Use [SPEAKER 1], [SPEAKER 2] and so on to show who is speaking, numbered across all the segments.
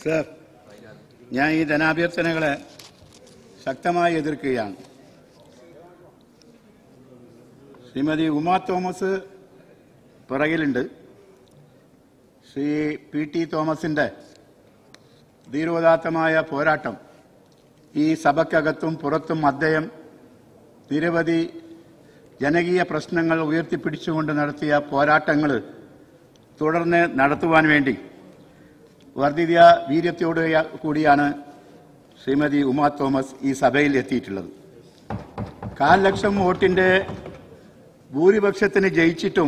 [SPEAKER 1] Sir ഞാൻ ഈ ധനാഭ്യർത്ഥനകളെ ശക്തമായി എതിർക്കുകയാണ് ശ്രീമതി ഉമാ തോമസ് പിറകിലുണ്ട് ശ്രീ പി ടി തോമസിന്റെ ധീരോദാത്തമായ പോരാട്ടം ഈ സഭയ്ക്കകത്തും പുറത്തും അദ്ദേഹം നിരവധി ജനകീയ പ്രശ്നങ്ങൾ ഉയർത്തിപ്പിടിച്ചുകൊണ്ട് നടത്തിയ പോരാട്ടങ്ങൾ തുടർന്ന് നടത്തുവാൻ വേണ്ടി വർദ്ധിത വീര്യത്തോട് കൂടിയാണ് ശ്രീമതി ഉമാ തോമസ് ഈ സഭയിൽ എത്തിയിട്ടുള്ളത് കാൽ ലക്ഷം വോട്ടിന്റെ ഭൂരിപക്ഷത്തിന് ജയിച്ചിട്ടും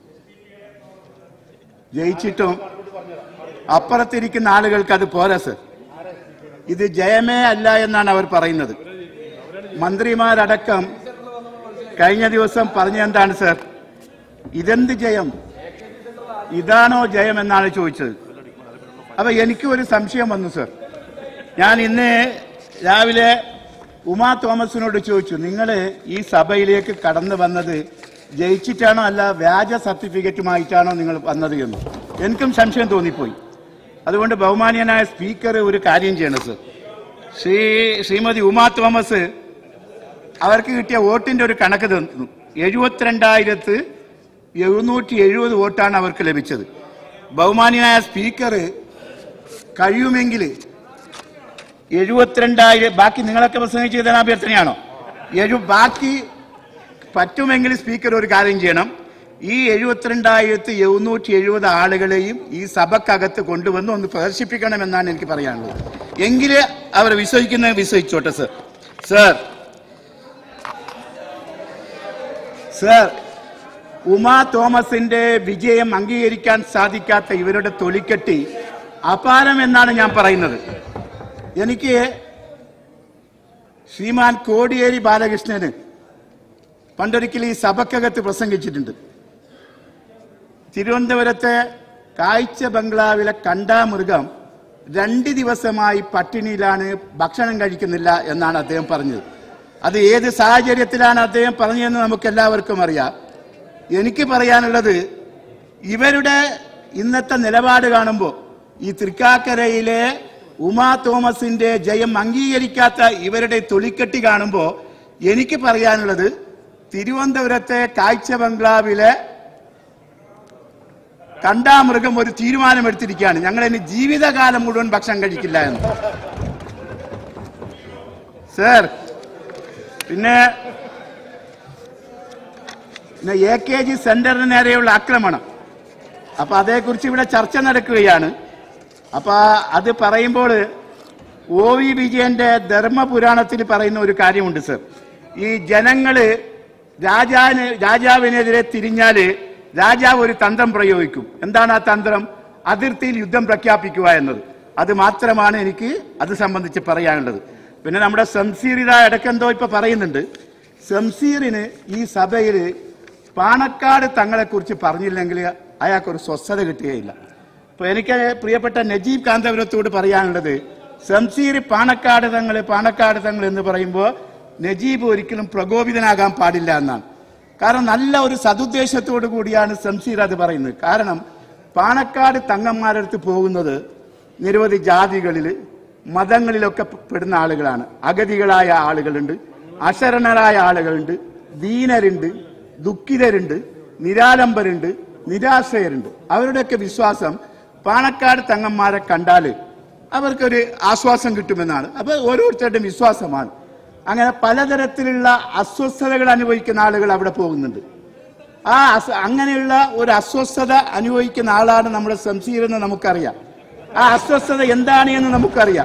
[SPEAKER 1] ജയിച്ചിട്ടും അപ്പുറത്തിരിക്കുന്ന ആളുകൾക്ക് അത് പോരാ സർ ഇത് ജയമേ അല്ല എന്നാണ് അവർ പറയുന്നത് മന്ത്രിമാരടക്കം കഴിഞ്ഞ ദിവസം പറഞ്ഞ എന്താണ് സർ ഇതെന്ത് ജയം ഇതാണോ ജയം എന്നാണ് ചോദിച്ചത് അപ്പൊ എനിക്ക് ഒരു സംശയം വന്നു സർ ഞാൻ ഇന്ന് രാവിലെ ഉമാ തോമസിനോട് ചോദിച്ചു നിങ്ങൾ ഈ സഭയിലേക്ക് കടന്നു വന്നത് ജയിച്ചിട്ടാണോ അല്ല വ്യാജ സർട്ടിഫിക്കറ്റുമായിട്ടാണോ നിങ്ങൾ വന്നത് എന്ന് എനിക്കും സംശയം തോന്നിപ്പോയി അതുകൊണ്ട് ബഹുമാനീയനായ സ്പീക്കർ ഒരു കാര്യം ചെയ്യണം സർ ശ്രീ ശ്രീമതി ഉമാ തോമസ് അവർക്ക് കിട്ടിയ വോട്ടിന്റെ ഒരു കണക്ക് തന്നു എഴുപത്തിരണ്ടായിരത്ത് എഴുന്നൂറ്റി എഴുപത് വോട്ടാണ് അവർക്ക് ലഭിച്ചത് ബഹുമാനിയായ സ്പീക്കർ കഴിയുമെങ്കിൽ എഴുപത്തിരണ്ടായിരം ബാക്കി നിങ്ങളൊക്കെ പ്രസംഗിച്ച ധനാഭ്യർത്ഥനയാണോ എഴു ബാക്കി പറ്റുമെങ്കിൽ സ്പീക്കർ ഒരു കാര്യം ചെയ്യണം ഈ എഴുപത്തിരണ്ടായിരത്തി എഴുന്നൂറ്റി എഴുപത് ആളുകളെയും ഈ സഭക്കകത്ത് കൊണ്ടുവന്ന് ഒന്ന് പ്രദർശിപ്പിക്കണമെന്നാണ് എനിക്ക് പറയാനുള്ളത് എങ്കില് അവർ വിശ്വസിക്കുന്നത് വിശ്വസിച്ചോട്ടെ സർ സർ സർ ഉമാ തോമസിന്റെ വിജയം അംഗീകരിക്കാൻ സാധിക്കാത്ത ഇവരുടെ തൊലിക്കെട്ടി അപാരം എന്നാണ് ഞാൻ പറയുന്നത് എനിക്ക് ശ്രീമാൻ കോടിയേരി ബാലകൃഷ്ണന് പണ്ടൊരിക്കൽ ഈ സഭക്കകത്ത് പ്രസംഗിച്ചിട്ടുണ്ട് തിരുവനന്തപുരത്തെ കാഴ്ച ബംഗ്ലാവിലെ കണ്ടാമൃഗം രണ്ട് ദിവസമായി പട്ടിണിയിലാണ് ഭക്ഷണം കഴിക്കുന്നില്ല എന്നാണ് അദ്ദേഹം പറഞ്ഞത് അത് ഏത് സാഹചര്യത്തിലാണ് അദ്ദേഹം പറഞ്ഞതെന്ന് നമുക്ക് എല്ലാവർക്കും അറിയാം എനിക്ക് പറയാനുള്ളത് ഇവരുടെ ഇന്നത്തെ നിലപാട് കാണുമ്പോൾ ഈ തൃക്കാക്കരയിലെ ഉമാ തോമസിന്റെ ജയം അംഗീകരിക്കാത്ത ഇവരുടെ തൊലിക്കെട്ടി കാണുമ്പോൾ എനിക്ക് പറയാനുള്ളത് തിരുവനന്തപുരത്തെ കാഴ്ച ബംഗ്ലാവിലെ കണ്ടാമൃഗം ഒരു തീരുമാനമെടുത്തിരിക്കുകയാണ് ഞങ്ങൾ ഇനി ജീവിതകാലം മുഴുവൻ ഭക്ഷണം കഴിക്കില്ല എന്ന് സർ പിന്നെ പിന്നെ എ കെ ജി സെന്ററിന് നേരെയുള്ള ആക്രമണം അപ്പൊ അതേക്കുറിച്ച് ഇവിടെ ചർച്ച നടക്കുകയാണ് അപ്പൊ അത് പറയുമ്പോൾ ഒ വി വിജയന്റെ ധർമ്മപുരാണത്തിൽ പറയുന്ന ഒരു കാര്യമുണ്ട് സർ ഈ ജനങ്ങള് രാജാവിന് രാജാവിനെതിരെ തിരിഞ്ഞാല് രാജാവ് ഒരു തന്ത്രം പ്രയോഗിക്കും എന്താണ് ആ തന്ത്രം അതിർത്തിയിൽ യുദ്ധം പ്രഖ്യാപിക്കുക എന്നത് അത് മാത്രമാണ് എനിക്ക് അത് സംബന്ധിച്ച് പറയാനുള്ളത് പിന്നെ നമ്മുടെ സംസീറിത ഇടക്കെന്തോ ഇപ്പൊ പറയുന്നുണ്ട് സംസീറിന് ഈ സഭയില് പാണക്കാട് തങ്ങളെ കുറിച്ച് പറഞ്ഞില്ലെങ്കിൽ അയാൾക്കൊരു സ്വസ്ഥത കിട്ടുകയില്ല അപ്പൊ എനിക്ക് പ്രിയപ്പെട്ട നജീബ് കാന്തപുരത്തോട് പറയാനുള്ളത് സംസീർ പാണക്കാട് തങ്ങൾ പാണക്കാട് തങ്ങൾ എന്ന് പറയുമ്പോൾ നജീബ് ഒരിക്കലും പ്രകോപിതനാകാൻ പാടില്ല എന്നാണ് കാരണം നല്ല ഒരു സതുദ്ദേശത്തോടു കൂടിയാണ് സംസീർ അത് പറയുന്നത് കാരണം പാണക്കാട് തങ്ങന്മാരടുത്ത് പോകുന്നത് നിരവധി ജാതികളിൽ മതങ്ങളിലൊക്കെ പെടുന്ന ആളുകളാണ് അഗതികളായ ആളുകളുണ്ട് അശരണരായ ആളുകളുണ്ട് ദീനരുണ്ട് ദുഃഖിതരുണ്ട് നിരാലംബരുണ്ട് നിരാശ്രയരുണ്ട് അവരുടെയൊക്കെ വിശ്വാസം പാണക്കാട് തങ്ങന്മാരെ കണ്ടാൽ അവർക്കൊരു ആശ്വാസം കിട്ടുമെന്നാണ് അപ്പൊ ഓരോരുത്തരുടെയും വിശ്വാസമാണ് അങ്ങനെ പലതരത്തിലുള്ള അസ്വസ്ഥതകൾ അനുഭവിക്കുന്ന ആളുകൾ അവിടെ പോകുന്നുണ്ട് ആ അസ- അങ്ങനെയുള്ള ഒരു അസ്വസ്ഥത അനുഭവിക്കുന്ന ആളാണ് നമ്മുടെ സംസീർ എന്ന് നമുക്കറിയാം ആ അസ്വസ്ഥത എന്താണ് എന്ന് നമുക്കറിയാം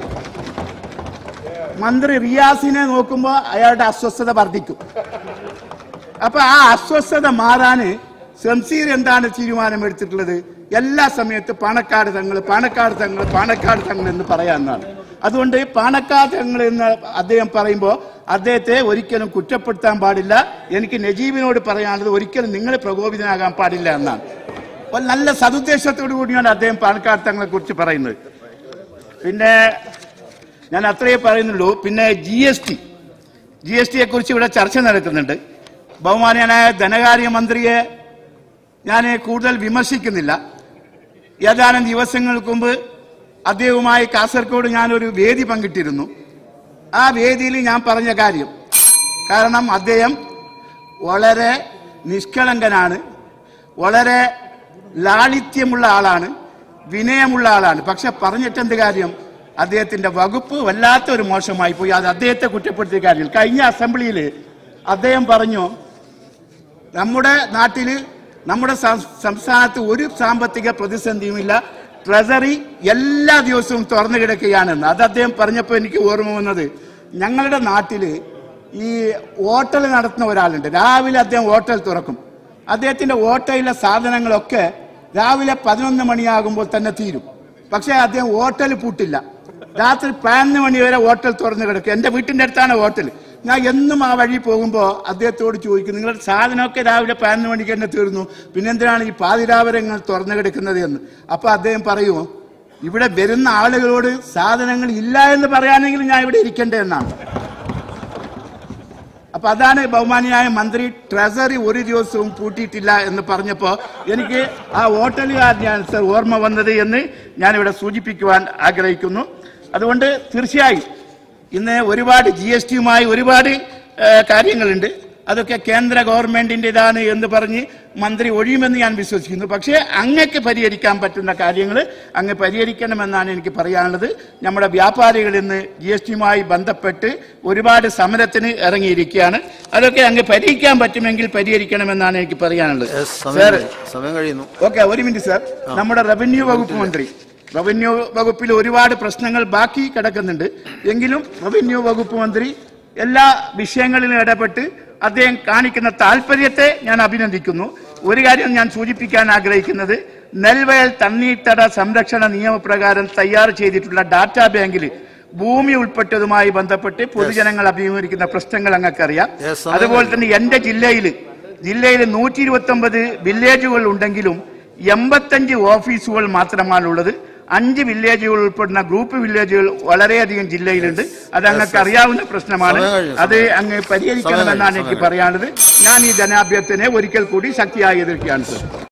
[SPEAKER 1] മന്ത്രി റിയാസിനെ നോക്കുമ്പോൾ അയാളുടെ അസ്വസ്ഥത വർദ്ധിക്കും അപ്പൊ ആ അസ്വസ്ഥത മാറാന് സംസീർ എന്താണ് തീരുമാനമെടുത്തിട്ടുള്ളത് എല്ലാ സമയത്തും പാണക്കാട് തങ്ങൾ പാണക്കാട് തങ്ങൾ പാണക്കാട് തങ്ങൾ എന്ന് പറയാവുന്നതാണ് അതുകൊണ്ട് പാണക്കാട് തങ്ങൾ എന്ന് അദ്ദേഹം പറയുമ്പോൾ അദ്ദേഹത്തെ ഒരിക്കലും കുറ്റപ്പെടുത്താൻ പാടില്ല എനിക്ക് നജീബിനോട് പറയാനുള്ളത് ഒരിക്കലും നിങ്ങൾ പ്രകോപിതനാകാൻ പാടില്ല എന്നാണ് അപ്പോൾ നല്ല സതുദ്ദേശത്തോടു കൂടിയാണ് അദ്ദേഹം പാണക്കാട് തങ്ങളെ കുറിച്ച് പറയുന്നത് പിന്നെ ഞാൻ അത്രയേ പറയുന്നുള്ളൂ പിന്നെ G S T G S ടിയെ കുറിച്ച് ഇവിടെ ചർച്ച നടക്കുന്നുണ്ട് ബഹുമാനീയനായ ധനകാര്യ മന്ത്രിയെ ഞാൻ കൂടുതൽ വിമർശിക്കുന്നില്ല ഏതാനും ദിവസങ്ങൾക്ക് മുമ്പ് അദ്ദേഹവുമായി കാസർഗോഡ് ഞാനൊരു വേദി പങ്കിട്ടിരുന്നു ആ വേദിയിൽ ഞാൻ പറഞ്ഞ കാര്യം കാരണം അദ്ദേഹം വളരെ നിഷ്കളങ്കനാണ് വളരെ ലാളിത്യമുള്ള ആളാണ് വിനയമുള്ള ആളാണ് പക്ഷെ പറഞ്ഞിട്ടെന്ത് കാര്യം അദ്ദേഹത്തിന്റെ വകുപ്പ് വല്ലാത്തൊരു മോശമായി പോയി അത് അദ്ദേഹത്തെ കുറ്റപ്പെടുത്തിയ കാര്യം കഴിഞ്ഞ അസംബ്ലിയിൽ അദ്ദേഹം പറഞ്ഞു നമ്മുടെ നാട്ടിൽ നമ്മുടെ സം- സംസ്ഥാനത്ത് ഒരു സാമ്പത്തിക പ്രതിസന്ധിയുമില്ല ട്രഷറി എല്ലാ ദിവസവും തുറന്നു കിടക്കുകയാണെന്ന് അത് അദ്ദേഹം പറഞ്ഞപ്പോൾ എനിക്ക് ഓർമ്മ വന്നത് ഞങ്ങളുടെ നാട്ടിൽ ഈ ഹോട്ടൽ നടത്തുന്ന ഒരാളുണ്ട് രാവിലെ അദ്ദേഹം ഹോട്ടൽ തുറക്കും അദ്ദേഹത്തിന്റെ ഹോട്ടലിലെ സാധനങ്ങളൊക്കെ രാവിലെ പതിനൊന്ന് മണിയാകുമ്പോൾ തന്നെ തീരും പക്ഷേ അദ്ദേഹം ഹോട്ടൽ പൂട്ടില്ല രാത്രി പതിനൊന്ന് മണി വരെ ഹോട്ടൽ തുറന്നു കിടക്കും എന്റെ വീട്ടിന്റെ അടുത്താണ് ഹോട്ടൽ ഞാൻ എന്നും ആ വഴി പോകുമ്പോൾ അദ്ദേഹത്തോട് ചോദിക്കും നിങ്ങളുടെ സാധനമൊക്കെ രാവിലെ പതിനൊന്ന് മണിക്ക് തന്നെ തീർന്നു പിന്നെ എന്തിനാണ് ഈ പാതിരാവരങ്ങൾ തുറന്നു കിടക്കുന്നത് എന്ന് അപ്പൊ അദ്ദേഹം പറയുമോ ഇവിടെ വരുന്ന ആളുകളോട് സാധനങ്ങൾ ഇല്ല എന്ന് പറയാനെങ്കിലും ഞാൻ ഇവിടെ ഇരിക്കണ്ടേ എന്നാണ് അപ്പൊ അതാണ് ബഹുമാനിയായ മന്ത്രി ട്രഷറി ഒരു ദിവസവും പൂട്ടിയിട്ടില്ല എന്ന് പറഞ്ഞപ്പോ എനിക്ക് ആ ഹോട്ടലുകാരനെയാണ് സർ ഓർമ്മ വന്നത് എന്ന് ഞാനിവിടെ സൂചിപ്പിക്കുവാൻ ആഗ്രഹിക്കുന്നു അതുകൊണ്ട് തീർച്ചയായും ഇന്ന് ഒരുപാട് ജി എസ് ടിയുമായി ഒരുപാട് ഏഹ്, കാര്യങ്ങളുണ്ട് അതൊക്കെ കേന്ദ്ര ഗവൺമെന്റിൻ്റെതാണ് എന്ന് പറഞ്ഞ് മന്ത്രി ഒഴിയുമെന്ന് ഞാൻ വിശ്വസിക്കുന്നു പക്ഷേ അങ്ങക്ക് പരിഹരിക്കാൻ പറ്റുന്ന കാര്യങ്ങൾ അങ്ങ് പരിഹരിക്കണമെന്നാണ് എനിക്ക് പറയാനുള്ളത് നമ്മുടെ വ്യാപാരികൾ ഇന്ന് ജി എസ് ടിയുമായി ബന്ധപ്പെട്ട് ഒരുപാട് സമരത്തിന് ഇറങ്ങിയിരിക്കുകയാണ് അതൊക്കെ അങ്ങ് പരിഹരിക്കാൻ പറ്റുമെങ്കിൽ പരിഹരിക്കണമെന്നാണ് എനിക്ക് പറയാനുള്ളത്
[SPEAKER 2] Yes, സമയം
[SPEAKER 1] സാർ
[SPEAKER 2] കഴി- സമയം കഴിയുന്നു
[SPEAKER 1] ഓക്കെ ഒരു മിനിറ്റ് സാർ നമ്മുടെ റവന്യൂ വകുപ്പ് മന്ത്രി റവന്യൂ വകുപ്പിൽ ഒരുപാട് പ്രശ്നങ്ങൾ ബാക്കി കിടക്കുന്നുണ്ട് എങ്കിലും റവന്യൂ വകുപ്പ് മന്ത്രി എല്ലാ വിഷയങ്ങളിലും ഇടപെട്ട് അദ്ദേഹം കാണിക്കുന്ന താല്പര്യത്തെ ഞാൻ അഭിനന്ദിക്കുന്നു ഒരു കാര്യം ഞാൻ സൂചിപ്പിക്കാൻ ആഗ്രഹിക്കുന്നത് നെൽവയൽ തണ്ണീർത്തട സംരക്ഷണ നിയമപ്രകാരം തയ്യാർ ചെയ്തിട്ടുള്ള ഡാറ്റാ ബാങ്കിൽ ഭൂമി ഉൾപ്പെട്ടതുമായി ബന്ധപ്പെട്ട് പൊതുജനങ്ങൾ അഭിമുഖീകരിക്കുന്ന പ്രശ്നങ്ങൾ അങ്ങക്കറിയാം
[SPEAKER 2] Yes, സമയം
[SPEAKER 1] അതുപോലെ തന്നെ എന്റെ ജില്ലയിൽ ജില്ലയിൽ നൂറ്റി ഇരുപത്തി ഒമ്പത് വില്ലേജുകൾ ഉണ്ടെങ്കിലും എൺപത്തഞ്ച് ഓഫീസുകൾ മാത്രമാണുള്ളത് അഞ്ച് വില്ലേജുകൾ ഉൾപ്പെടുന്ന ഗ്രൂപ്പ് വില്ലേജുകൾ വളരെയധികം ജില്ലയിലുണ്ട് അത് അങ്ങക്ക് അറിയാവുന്ന പ്രശ്നമാണ്
[SPEAKER 2] സമയം കഴിഞ്ഞു,
[SPEAKER 1] അത് അങ്ങ് പരിഹരിക്കണമെന്നാണ്
[SPEAKER 2] സമയം
[SPEAKER 1] എനിക്ക്
[SPEAKER 2] കഴിഞ്ഞു.
[SPEAKER 1] പറയാനുള്ളത് ഞാൻ ഈ ജനാഭ്യർത്ഥനെ ഒരിക്കൽ കൂടി ശക്തിയായി എതിർക്കുകയാണ് സർ